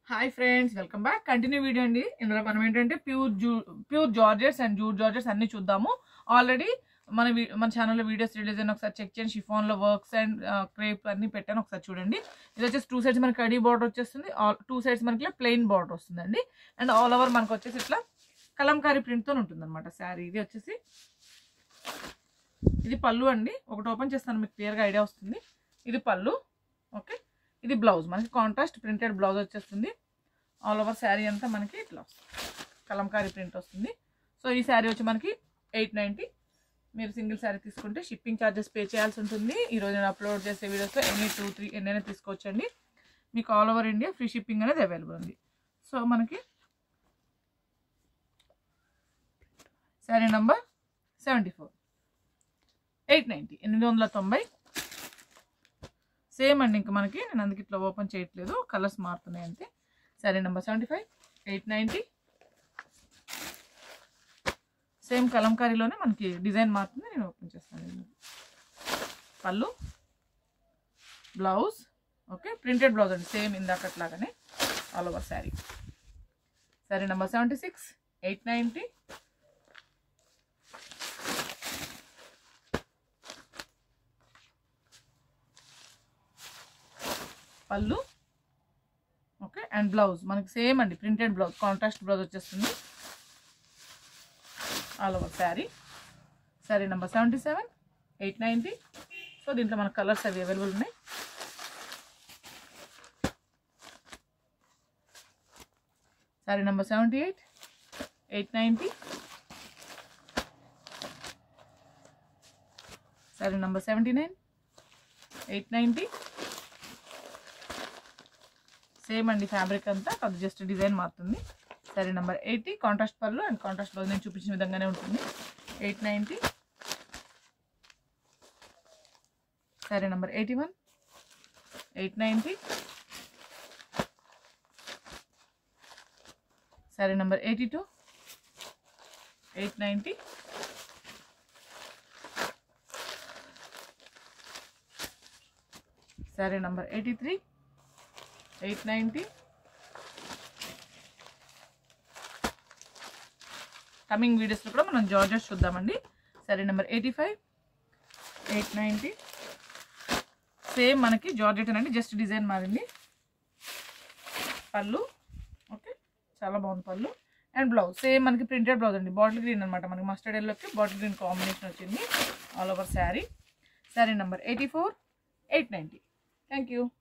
hi friends welcome back continue video అండి ఇందులో మనం ఏంటంటే pure jute pure georgettes and jute georgettes అన్ని చూద్దాము ఆల్రెడీ మన వి- మన ఛానల్లో వీడియోస్ రిలీజ్ అయిన ఒకసారి చెక్ చేయండి షిఫాన్లో వర్క్స్ అండ్ క్రేప్ అన్ని పెట్టాను ఒకసారి చూడండి ఇది వచ్చేసి టూ సైడ్స్ మనకి కడీ బార్డర్ వచ్చేస్తుంది ఆల్ టూ సైడ్స్ మనకి ప్లెయిన్ బార్డర్ వస్తుందండి అండ్ ఆల్ ఓవర్ మనకు వచ్చేసి ఇట్లా కలంకారీ ప్రింట్తో ఉంటుంది అనమాట శారీ ఇది వచ్చేసి ఇది పళ్ళు అండి ఒకటి ఓపెన్ చేస్తాను మీకు క్లియర్గా ఐడియా వస్తుంది ఇది పళ్ళు ఓకే ఇది బ్లౌజ్ మనకి కాంట్రాస్ట్ ప్రింటెడ్ బ్లౌజ్ వచ్చేస్తుంది ఆల్ ఓవర్ శారీ అంతా మనకి ఇట్లా వస్తుంది కలంకారీ ప్రింట్ వస్తుంది సో ఈ శారీ వచ్చి మనకి ఎయిట్ నైంటీ మీరు సింగిల్ శారీ తీసుకుంటే షిప్పింగ్ ఛార్జెస్ పే చేయాల్సి ఉంటుంది ఈరోజు నేను అప్లోడ్ చేసే వీడియోస్లో ఎనీ టూ త్రీ ఎన్నైనా తీసుకోవచ్చండి మీకు all over India free shipping అనేది అవైలబుల్ ఉంది సో మనకి sari number seventy four eight ninety ఎనిమిది వందల తొంభై సేమ్ అండి ఇంకా మనకి నేను అందుకే ఇట్లా ఓపెన్ చేయట్లేదు కలర్స్ మారుతున్నాయి అంతే సరే number seventy five eight ninety same కలంకారీలోనే మనకి డిజైన్ మారుతుంది నేను ఓపెన్ చేస్తాను పళ్ళు బ్లౌజ్ ఓకే ప్రింటెడ్ బ్లౌజ్ అండి సేమ్ ఇందాకట్లాగానే ఆల్ ఓవర్ శారీ సరే number seventy six eight ninety పళ్ళు ఓకే అండ్ బ్లౌజ్ మనకి సేమ్ అండి ప్రింటెడ్ బ్లౌజ్ కాంట్రాస్ట్ బ్లౌజ్ వచ్చేస్తుంది all over sari sari number seventy seven eight ninety so దీంట్లో మన కలర్స్ అవి అవైలబుల్ ఉన్నాయి sari number seventy eight eight ninety sari number seventy nine eight ninety same అండి fabric అంతా అది జస్ట్ డిజైన్ మారుతుంది సరే నెంబర్ ఎయిటీ కాంట్రాస్ట్ పళ్ళు అండ్ కాంట్రాస్ట్ బ్లౌజ్ నేను చూపించిన విధంగానే ఉంటుంది ఎయిట్ నైంటీ సరే number eighty one eight ninety సరే number eighty two eight ninety సరే number eighty three eight ninety coming వీడియోస్లో కూడా మనం జార్జెస్ చూద్దామండి సరే number eighty five eight ninety same మనకి జార్జెట్ అండి జస్ట్ డిజైన్ మారింది పళ్ళు ఓకే చాలా బాగుంది పళ్ళు అండ్ బ్లౌజ్ సేమ్ మనకి ప్రింటెడ్ బ్లౌజ్ అండి బాటిల్ గ్రీన్ అనమాట మనకి మస్టర్డ్ ఎల్లోకి బాటిల్ గ్రీన్ కాంబినేషన్ వచ్చింది all over sari sari number eighty four eight ninety thank you